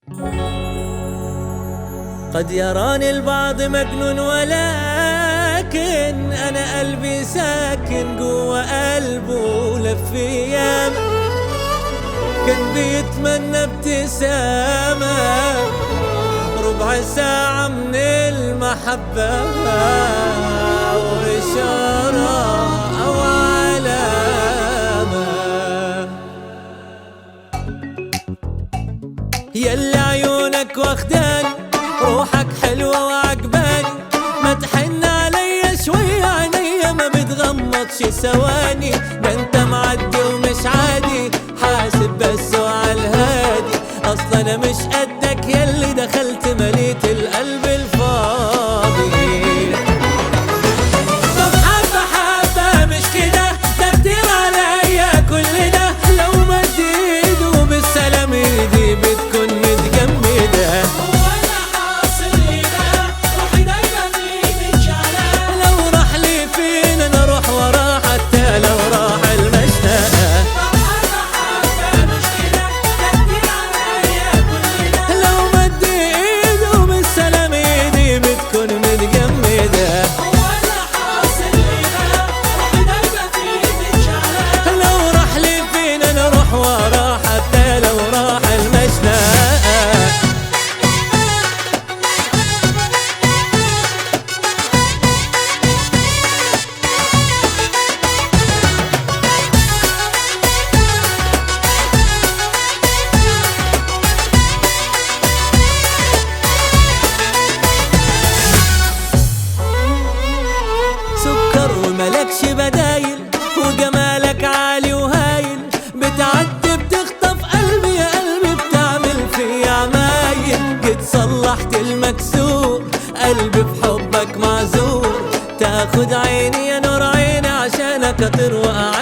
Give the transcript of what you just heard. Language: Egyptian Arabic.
قد يراني البعض مجنون ولكن أنا قلبي ساكن جوا قلبه لف ياما كان بيتمنى ابتسامة ربع ساعة من المحبة وإشارة أو علامة يلا عيونك واخداني روحك حلوة وعجباني ما تحن عليا شوية عينيا ما بتغمضش ثواني ده انت معدي ومش عادي حاسب بس وعلى الهادي اصلا انا مش قدك يلي دخلت مليت القلب الفاضي طب حبة حبة مش كده ده كتير عليا كل ده لو مد ايده بالسلام ايدي بتكون متجمدة لو راح لي فين انا اروح وراه حتى لو راح المشتاق لو مد ايده بالسلام ايدي بتكون متجمدة لو راح لي فين انا اروح وراه حتى لو راح المشتاق سكر وملكش بدايل وجمالك عالي وهايل بتعدي بتخطف قلبي يا قلبي بتعمل في عمايل جيت صلحت المكسور قلبي بحبك معذور تاخد عيني يا نور عيني عشانك اطير واعيش